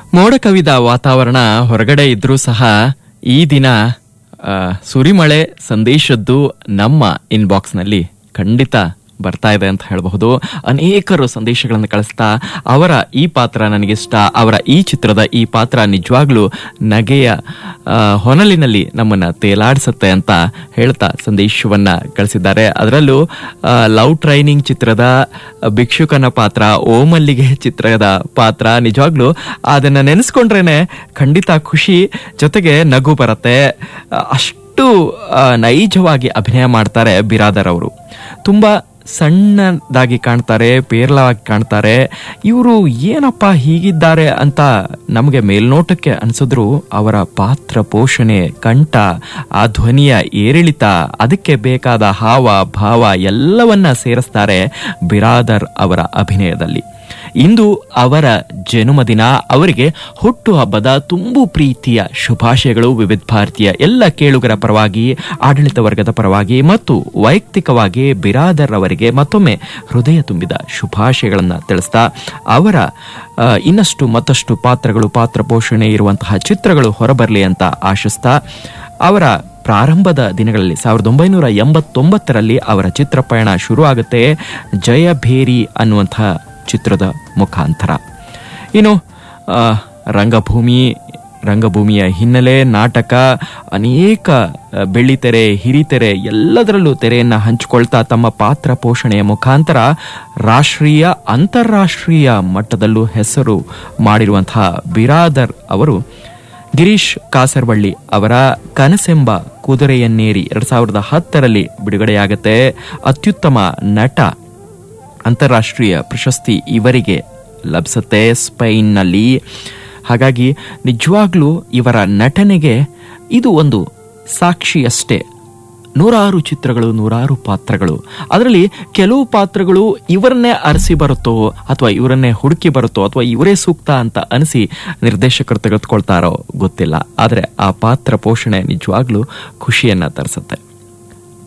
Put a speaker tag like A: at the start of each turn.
A: ಮೋಡ ಕವಿದ ವಾತಾವರಣ ಹೊರಗಡೆ ಇದ್ರೂ ಸಹ ಈ ದಿನ ಆ, ಸುರಿಮಳೆ ಸಂದೇಶದ್ದು ನಮ್ಮ ಇನ್ಬಾಕ್ಸ್ನಲ್ಲಿ ಖಂಡಿತ ಬರ್ತಾ ಇದೆ ಅಂತ ಹೇಳಬಹುದು ಅನೇಕರು ಸಂದೇಶಗಳನ್ನು ಕಳಿಸ್ತಾ ಅವರ ಈ ಪಾತ್ರ ನನಗಿಷ್ಟ ಅವರ ಈ ಚಿತ್ರದ ಈ ಪಾತ್ರ ನಿಜವಾಗ್ಲೂ ನಗೆಯ ಆ, ಹೊನಲಿನಲ್ಲಿ ನಮ್ಮನ್ನ ತೇಲಾಡಿಸುತ್ತೆ ಅಂತ ಹೇಳ್ತಾ ಸಂದೇಶವನ್ನ ಕಳಿಸಿದ್ದಾರೆ ಅದರಲ್ಲೂ ಆ, ಲವ್ ಟ್ರೈನಿಂಗ್ ಚಿತ್ರದ ಭಿಕ್ಷುಕನ ಪಾತ್ರ ಓಮಲ್ಲಿಗೆ ಚಿತ್ರದ ಪಾತ್ರ ನಿಜವಾಗ್ಲೂ ಅದನ್ನ ನೆನೆಸ್ಕೊಂಡ್ರೇನೆ ಖಂಡಿತ ಖುಷಿ ಜೊತೆಗೆ ನಗು ಬರುತ್ತೆ ಆ, ಅಷ್ಟು ಆ, ನೈಜವಾಗಿ ಅಭಿನಯ ಮಾಡ್ತಾರೆ ಬಿರಾದರ್ ಅವರು ತುಂಬಾ ಸಣ್ಣದಾಗಿ ಕಾಣ್ತಾರೆ ಪೇರ್ಲವಾಗಿ ಕಾಣ್ತಾರೆ ಇವರು ಏನಪ್ಪ ಹೀಗಿದ್ದಾರೆ ಅಂತ ನಮಗೆ ಮೇಲ್ನೋಟಕ್ಕೆ ಅನ್ಸಿದ್ರು ಅವರ ಪಾತ್ರ ಪೋಷಣೆ ಕಂಠ ಆ ಧ್ವನಿಯ ಏರಿಳಿತ ಅದಕ್ಕೆ ಬೇಕಾದ ಹಾವ ಭಾವ ಎಲ್ಲವನ್ನ ಸೇರಿಸ್ತಾರೆ ಬಿರಾದರ್ ಅವರ ಅಭಿನಯದಲ್ಲಿ ಇಂದು ಅವರ ಜನ್ಮದಿನ ಅವರಿಗೆ ಹುಟ್ಟು ಹಬ್ಬದ ತುಂಬು ಪ್ರೀತಿಯ ಶುಭಾಶಯಗಳು ವಿವಿಧ ಭಾರತೀಯ ಎಲ್ಲ ಕೇಳುಗರ ಪರವಾಗಿ ಆಡಳಿತ ವರ್ಗದ ಪರವಾಗಿ ಮತ್ತು ವೈಯಕ್ತಿಕವಾಗಿ ಬಿರಾದರ್ ಅವರಿಗೆ ಮತ್ತೊಮ್ಮೆ ಹೃದಯ ತುಂಬಿದ ಶುಭಾಶಯಗಳನ್ನ ತಿಳಿಸ್ತಾ ಅವರ ಆ, ಇನ್ನಷ್ಟು ಮತ್ತಷ್ಟು ಪಾತ್ರಗಳು ಪಾತ್ರ ಪೋಷಣೆ ಇರುವಂತಹ ಚಿತ್ರಗಳು ಹೊರಬರಲಿ ಅಂತ ಆಶಿಸ್ತಾ ಅವರ ಪ್ರಾರಂಭದ ದಿನಗಳಲ್ಲಿ ಸಾವಿರದ ಒಂಬೈನೂರ ಎಂಬತ್ತೊಂಬತ್ತರಲ್ಲಿ ಅವರ ಚಿತ್ರ ಪಯಣ ಶುರು ಆಗುತ್ತೆ ಜಯ ಭೇರಿ ಅನ್ನುವಂತಹ ಚಿತ್ರದ ಮುಖಾಂತರ ಇನ್ನು ಆ, ರಂಗಭೂಮಿ ರಂಗಭೂಮಿಯ ಹಿನ್ನೆಲೆ ನಾಟಕ ಅನೇಕ ಆ, ಬೆಳ್ಳಿತೆರೆ ಹಿರಿತೆರೆ ಎಲ್ಲದರಲ್ಲೂ ತೆರೆಯನ್ನ ಹಂಚಿಕೊಳ್ತಾ ತಮ್ಮ ಪಾತ್ರ ಪೋಷಣೆಯ ಮುಖಾಂತರ ರಾಷ್ಟ್ರೀಯ ಅಂತಾರಾಷ್ಟ್ರೀಯ ಮಟ್ಟದಲ್ಲೂ ಹೆಸರು ಮಾಡಿರುವಂತಹ ಬಿರಾದರ್ ಅವರು ಗಿರೀಶ್ ಕಾಸರವಳ್ಳಿ ಅವರ ಕನಸೆಂಬ ಕುದುರೆಯನ್ನೇರಿ ಎರಡ್ ಸಾವಿರದ ಹತ್ತರಲ್ಲಿ ಬಿಡುಗಡೆಯಾಗುತ್ತೆ ಅತ್ಯುತ್ತಮ ನಟ ಅಂತಾರಾಷ್ಟ್ರೀಯ ಪ್ರಶಸ್ತಿ ಇವರಿಗೆ ಲಭಿಸುತ್ತೆ ಸ್ಪೈನ್ನಲ್ಲಿ ಹಾಗಾಗಿ ನಿಜವಾಗ್ಲೂ ಇವರ ನಟನೆಗೆ ಇದು ಒಂದು ಸಾಕ್ಷಿಯಷ್ಟೇ ನೂರಾರು ಚಿತ್ರಗಳು ನೂರಾರು ಪಾತ್ರಗಳು ಅದರಲ್ಲಿ ಕೆಲವು ಪಾತ್ರಗಳು ಇವರನ್ನೇ ಅರಸಿ ಬರುತ್ತೋ ಅಥವಾ ಇವರನ್ನೇ ಹುಡುಕಿ ಬರುತ್ತೋ ಅಥವಾ ಇವರೇ ಸೂಕ್ತ ಅಂತ ಅನಿಸಿ ನಿರ್ದೇಶಕರು ತೆಗೆದುಕೊಳ್ತಾರೋ ಗೊತ್ತಿಲ್ಲ ಆದರೆ ಆ ಪಾತ್ರ ಪೋಷಣೆ ನಿಜವಾಗ್ಲೂ ಖುಷಿಯನ್ನ ತರಿಸುತ್ತೆ